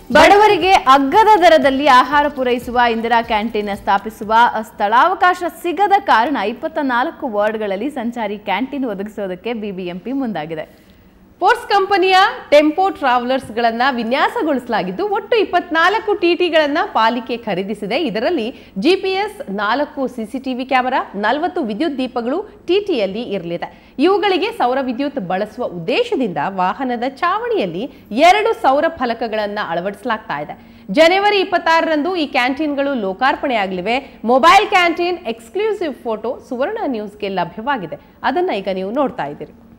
ಬಡವರಿಗೆ ಅಗ್ಗದ ದರದಲ್ಲಿ ಆಹಾರ ಪೂರೈಸುವ ಇಂದಿರಾ ಕ್ಯಾಂಟೀನ್ ಸ್ಥಾಪಿಸುವ ಸ್ಥಳಾವಕಾಶ ಸಿಗದ ಕಾರಣ ಇಪ್ಪತ್ತ ನಾಲ್ಕು ವಾರ್ಡ್ಗಳಲ್ಲಿ ಸಂಚಾರಿ ಕ್ಯಾಂಟೀನ್ ಒದಗಿಸೋದಕ್ಕೆ ಬಿಬಿಎಂಪಿ ಮುಂದಾಗಿದೆ ಪೋರ್ಟ್ಸ್ ಕಂಪನಿಯ ಟೆಂಪೋ ಟ್ರಾವೆಲರ್ಸ್ಗಳನ್ನ ವಿನ್ಯಾಸಗೊಳಿಸಲಾಗಿದ್ದು ಒಟ್ಟು ಇಪ್ಪತ್ನಾಲ್ಕು ಟಿಟಿಗಳನ್ನ ಪಾಲಿಕೆ ಖರೀದಿಸಿದೆ ಇದರಲ್ಲಿ ಜಿಪಿಎಸ್ ನಾಲ್ಕು ಸಿಸಿಟಿವಿ ಕ್ಯಾಮೆರಾ ನಲವತ್ತು ವಿದ್ಯುತ್ ದೀಪಗಳು ಟಿಟಿಯಲ್ಲಿ ಇರಲಿದೆ ಇವುಗಳಿಗೆ ಸೌರ ವಿದ್ಯುತ್ ಬಳಸುವ ಉದ್ದೇಶದಿಂದ ವಾಹನದ ಚಾವಣಿಯಲ್ಲಿ ಎರಡು ಸೌರ ಫಲಕಗಳನ್ನು ಅಳವಡಿಸಲಾಗ್ತಾ ಇದೆ ಜನವರಿ ಇಪ್ಪತ್ತಾರರಂದು ಈ ಕ್ಯಾಂಟೀನ್ಗಳು ಲೋಕಾರ್ಪಣೆಯಾಗಲಿವೆ mobile canteen exclusive photo Suvarna ನ್ಯೂಸ್ಗೆ ಲಭ್ಯವಾಗಿದೆ ಅದನ್ನ ಈಗ ನೀವು ನೋಡ್ತಾ ಇದ್ದೀರಿ